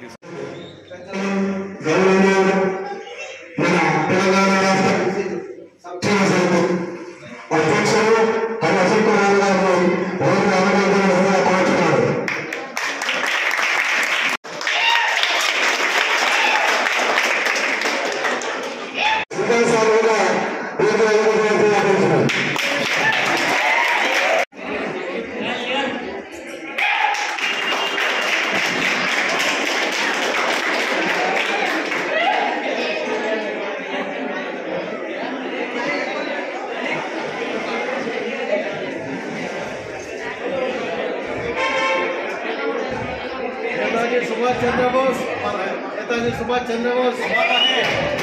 గౌరవనీయులు మన తెలంగాణ రాష్ట్ర సంక్షేమ సంఘం అధ్యక్షులు హరి అశోక్ కుమార్ గారిని ఓటు రామచంద్ర కోరుతున్నారు విధానసభగా ఓటు రామచంద్ర కోరుతున్నారు नेताजी सुभाष चंद्र बोस नेताजी सुभाष चंद्र बोस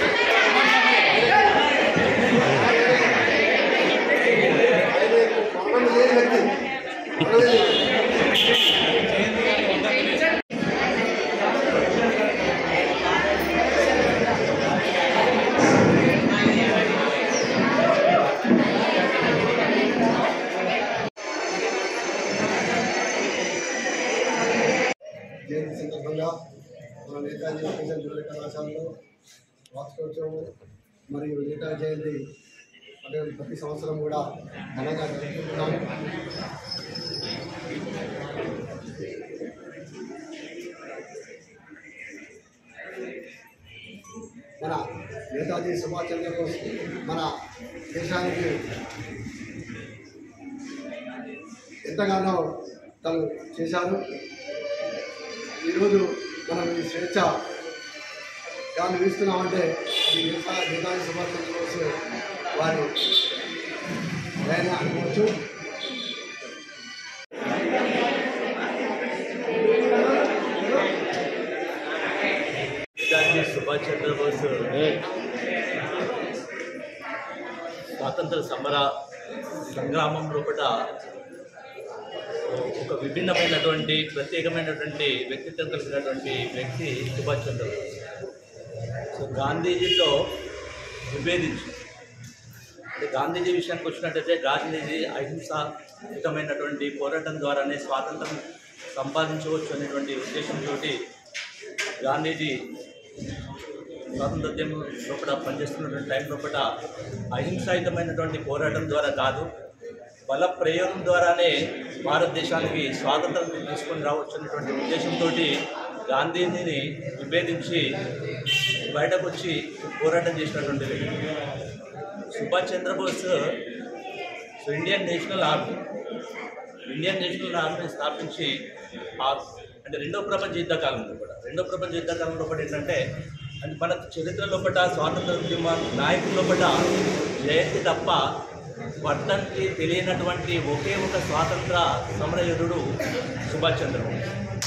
జయంతి సందర్భంగా మన నేతాజీ కిషన్ జూనియర్ కళాశాలలో వార్షికోత్సవం మరియు నేతాజీ జయంతి అంటే ప్రతి సంవత్సరం కూడా ఘనంగా జరుపుకుంటున్నాము మన నేతాజీ సుభాష్ చంద్రబోస్ మన దేశానికి ఎంతగానో తను చేశారు ఈరోజు మనం ఈ స్వేచ్ఛ దాన్ని వీస్తున్నామంటే అది నేతా నేతాజీ సుభాష్ చంద్రబోస్ వారి ఆయన అనుకోవచ్చు నేతాజీ సుభాష్ చంద్రబోస్ స్వాతంత్ర సమర సంగ్రామం లోపల ఒక విభిన్నమైనటువంటి ప్రత్యేకమైనటువంటి వ్యక్తిత్వం కలిగినటువంటి వ్యక్తి సుభాష్ చంద్రబోస్ సో గాంధీజీతో విభేదించి అంటే గాంధీజీ విషయానికి వచ్చినట్టయితే గాంధీజీ అహింసాయుతమైనటువంటి పోరాటం ద్వారానే స్వాతంత్రం సంపాదించవచ్చు అనేటువంటి ఉద్దేశంతో గాంధీజీ స్వాతంత్ర్యం లోపల పనిచేస్తున్నటువంటి టైం లోపల అహింసాయుతమైనటువంటి పోరాటం ద్వారా కాదు బల ప్రయోగం ద్వారానే భారతదేశానికి స్వాతంత్రం తీసుకొని రావచ్చు అనేటువంటి ఉద్దేశంతో గాంధీజీని విభేదించి బయటకు వచ్చి పోరాటం చేసినటువంటి వ్యక్తి Subhash Chandrabose so Indian National Army Indian National ఆర్మీని స్థాపించి ఆ అంటే రెండో ప్రపంచ యుద్ధ కాలంలో కూడా రెండో ప్రపంచ యుద్ధ కాలంలో కూడా ఏంటంటే అంటే మన చరిత్ర లోపల స్వాతంత్ర ఉద్యమ నాయకుల లోపల జయంతి తప్ప వర్ధన్కి తెలియనటువంటి ఒకే ఒక స్వాతంత్ర సమరయోధుడు సుభాష్ చంద్రబోస్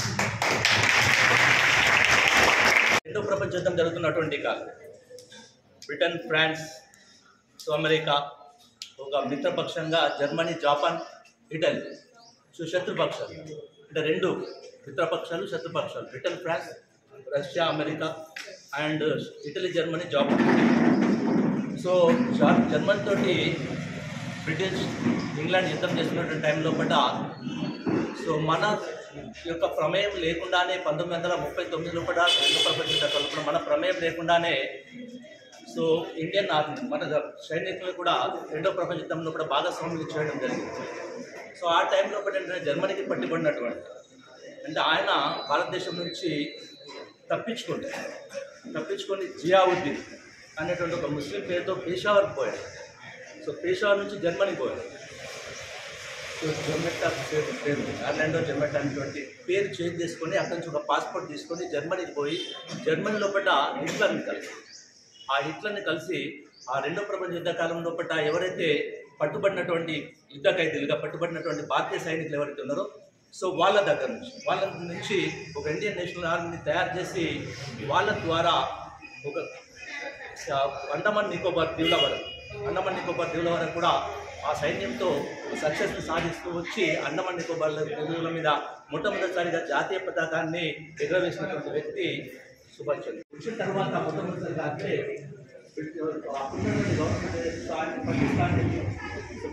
రెండో ప్రపంచ యుద్ధం జరుగుతున్నటువంటి కాలం బ్రిటన్ ఫ్రాన్స్ సో అమెరికా ఒక మిత్రపక్షంగా జర్మనీ జపాన్ ఇటలీ సో శత్రుపక్షాలు అంటే రెండు మిత్రపక్షాలు శత్రుపక్షాలు Britain France Russia America and Italy Germany Japan so జా- జర్మనీ తోటి బ్రిటిష్ ఇంగ్లాండ్ యుద్ధం చేస్తున్నటువంటి టైం లోపల సో మన యొక్క ప్రమేయం లేకుండానే పంతొమ్మిది వందల ముప్పై తొమ్మిది లోపల రెండు ప్రపంచ యుద్ధ కల్పన మన ప్రమేయం లేకుండానే సో ఇండియన్ ఆర్మీ మన సైనికులు కూడా రెండో ప్రపంచ యుద్ధంలో కూడా భాగస్వామ్యం చేయడం జరిగింది సో ఆ టైంలో కూడా ఏంటంటే జర్మనీకి పట్టిబడినటువంటి అంటే ఆయన భారతదేశం నుంచి తప్పించుకుంటే తప్పించుకొని జియావుద్దీన్ అనేటువంటి ఒక ముస్లిం పేరుతో పేషావర్కి పోయాడు సో పేషావర్ నుంచి జర్మనీ పోయాడు సో జొమెటా పేరు పేరు ఆర్లాండో జొమెటా అనేటువంటి పేరు చేంజ్ చేసుకొని అక్కడి నుంచి ఒక పాస్పోర్ట్ తీసుకొని జర్మనీకి పోయి జర్మనీ లోపల హిట్లర్ని కలిసి ఆ హిట్లర్ని కలిసి ఆ రెండో ప్రపంచ యుద్ధ కాలం లోపల ఎవరైతే పట్టుబడినటువంటి యుద్ధ ఖైదీలుగా పట్టుబడినటువంటి భారతీయ సైనికులు ఎవరైతే ఉన్నారో సో వాళ్ళ దగ్గర నుంచి వాళ్ళ నుంచి ఒక ఇండియన్ నేషనల్ ఆర్మీని తయారు చేసి వాళ్ళ ద్వారా ఒక స- అండమాన్ నికోబార్ దీవుల వరకు అండమాన్ నికోబార్ దీవుల వరకు కూడా ఆ సైన్యంతో సక్సెస్ని సాధిస్తూ వచ్చి అండమాన్ నికోబార్ దీవుల మీద మొట్టమొదటిసారిగా జాతీయ పతాకాన్ని ఎగరవేసినటువంటి వ్యక్తి సుభాష్ చంద్ర వచ్చిన తర్వాత మొట్టమొదటిసారిగా అంటే అప్పుడున్నటువంటి గవర్నమెంట్ పాకిస్తాన్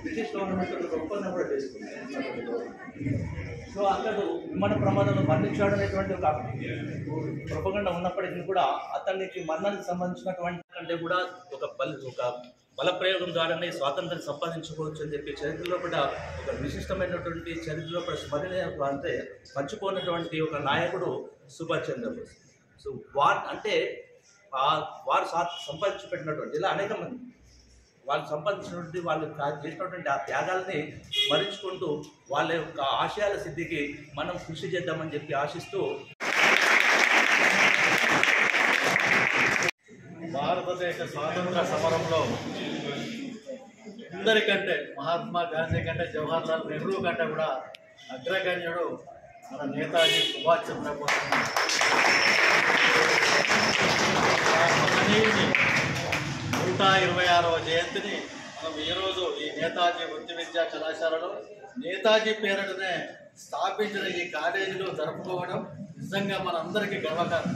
బ్రిటిష్ గవర్నమెంట్ ఒప్పందం కూడా చేసుకుంది సో అతడు విమాన ప్రమాదంలో మరణించాడు అనేటువంటి ఒక ప్రపగండ ఉన్నప్పటికీ కూడా అతనికి మరణానికి సంబంధించినటువంటి కంటే కూడా ఒక బల ఒక బలప్రయోగం ద్వారానే స్వాతంత్రం సంపాదించుకోవచ్చు అని చెప్పి చరిత్రలో కూడా ఒక విశిష్టమైనటువంటి చరిత్రలో కూడా స్మరణ అంటే మర్చిపోయినటువంటి ఒక నాయకుడు సుభాష్ చంద్రబోస్ సో వార్ అంటే ఆ వారు సా- సంపాదించి పెట్టినటువంటి ఇలా అనేక మంది వాళ్ళు సంపాదించినటువంటి వాళ్ళు కా- చేసినటువంటి ఆ త్యాగాల్ని స్మరించుకుంటూ వాళ్ళ యొక్క ఆశయాల సిద్ధికి మనం కృషి చేద్దామని చెప్పి ఆశిస్తూ భారతదేశ స్వాతంత్ర సమరంలో అందరికంటే మహాత్మా గాంధీ కంటే జవహర్ లాల్ నెహ్రూ కంటే కూడా అగ్రగణ్యుడు మన నేతాజీ సుభాష్ చంద్రబోస్ ఆ మహనీయుని నూట ఇరవై ఆరవ జయంతిని మనం ఈరోజు ఈ నేతాజీ వృత్తి విద్యా కళాశాలలో నేతాజీ పేరుటనే స్థాపించిన ఈ కాలేజీలో జరుపుకోవడం నిజంగా మనందరికీ గర్వకారణం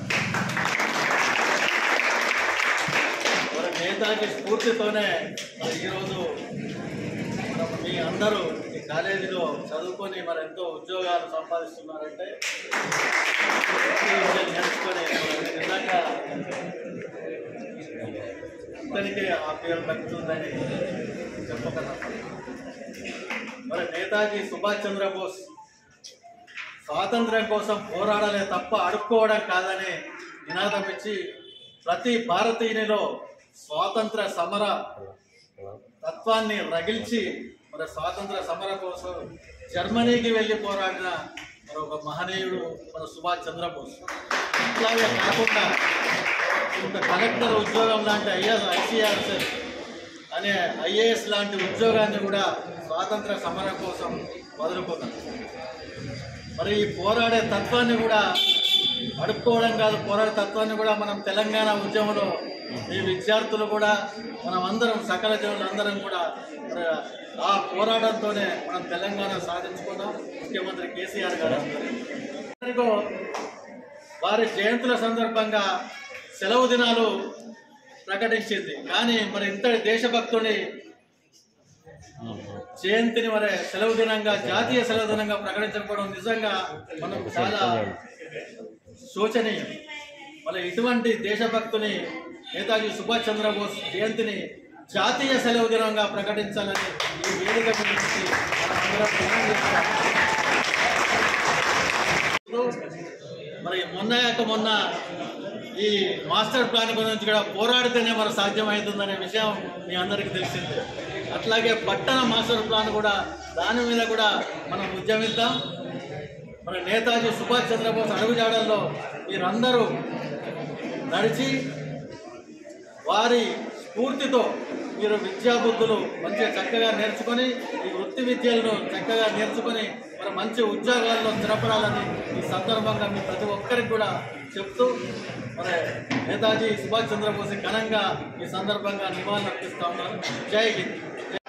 మరి నేతాజీ స్ఫూర్తితోనే మరి ఈరోజు మనం మీ అందరూ ఈ కాలేజీలో చదువుకొని మరి ఎంతో ఉద్యోగాలు సంపాదిస్తున్నారంటే ఈ విషయం నేర్చుకొని మరి నిజంగా ఇతనికి ఆ పేరు దక్కుతుందని చెప్పగలం మరి నేతాజీ సుభాష్ చంద్రబోస్ స్వాతంత్ర్యం కోసం పోరాడలే తప్ప అడుక్కోవడం కాదని నినాదం ఇచ్చి ప్రతి భారతీయునిలో స్వాతంత్ర సమర తత్వాన్ని రగిల్చి మరి స్వాతంత్ర సమర కోసం జర్మనీకి వెళ్ళి పోరాడిన మరి ఒక మహనీయుడు మన సుభాష్ చంద్రబోస్ అట్లాగే కాకుండా ఒక కలెక్టర్ ఉద్యోగం లాంటి ఐఎస్ ఐసీఆర్ఎస్ అనే ఐఏఎస్ లాంటి ఉద్యోగాన్ని కూడా స్వాతంత్ర సమరం కోసం వదులుకున్నారు మరి ఈ పోరాడే తత్వాన్ని కూడా అడుక్కోవడం కాదు పోరాడే తత్వాన్ని కూడా మనం తెలంగాణ ఉద్యమంలో ఈ విద్యార్థులు కూడా మనం అందరం సకల జనులు అందరం కూడా మరి ఆ పోరాటంతోనే మనం తెలంగాణ సాధించుకున్నాం ముఖ్యమంత్రి కేసీఆర్ గారు అందరికీ వారి జయంతుల సందర్భంగా సెలవు దినాలు ప్రకటించింది కానీ మరి ఇంతటి దేశభక్తుని జయంతిని మరి సెలవు దినంగా జాతీయ సెలవు దినంగా ప్రకటించకపోవడం నిజంగా మనం చాలా శోచనీయం మరి ఇటువంటి దేశభక్తుని నేతాజీ సుభాష్ చంద్రబోస్ జయంతిని జాతీయ సెలవు దినంగా ప్రకటించాలని ఈ వేదిక మీద నుంచి మనందరం డిమాండ్ చేస్తున్నాం. మరి మొన్న యొక్క మొన్న ఈ మాస్టర్ ప్లాన్ గురించి కూడా పోరాడితేనే మరి సాధ్యమవుతుందనే విషయం మీ అందరికీ తెలిసిందే అట్లాగే పట్టణ మాస్టర్ ప్లాన్ కూడా దాని మీద కూడా మనం ఉద్యమిద్దాం మన నేతాజీ సుభాష్ చంద్రబోస్ అడుగుజాడల్లో మీరందరూ నడిచి వారి స్ఫూర్తితో మీరు విద్యాబుద్ధులు మంచిగా చక్కగా నేర్చుకొని ఈ వృత్తి విద్యలను చక్కగా నేర్చుకొని మరి మంచి ఉద్యోగాల్లో స్థిరపడాలని ఈ సందర్భంగా మీ ప్రతి ఒక్కరికి కూడా చెప్తూ మరి నేతాజీ సుభాష్ చంద్రబోస్ ఘనంగా ఈ సందర్భంగా నివాళులు అర్పిస్తా ఉన్నారు జై హింద్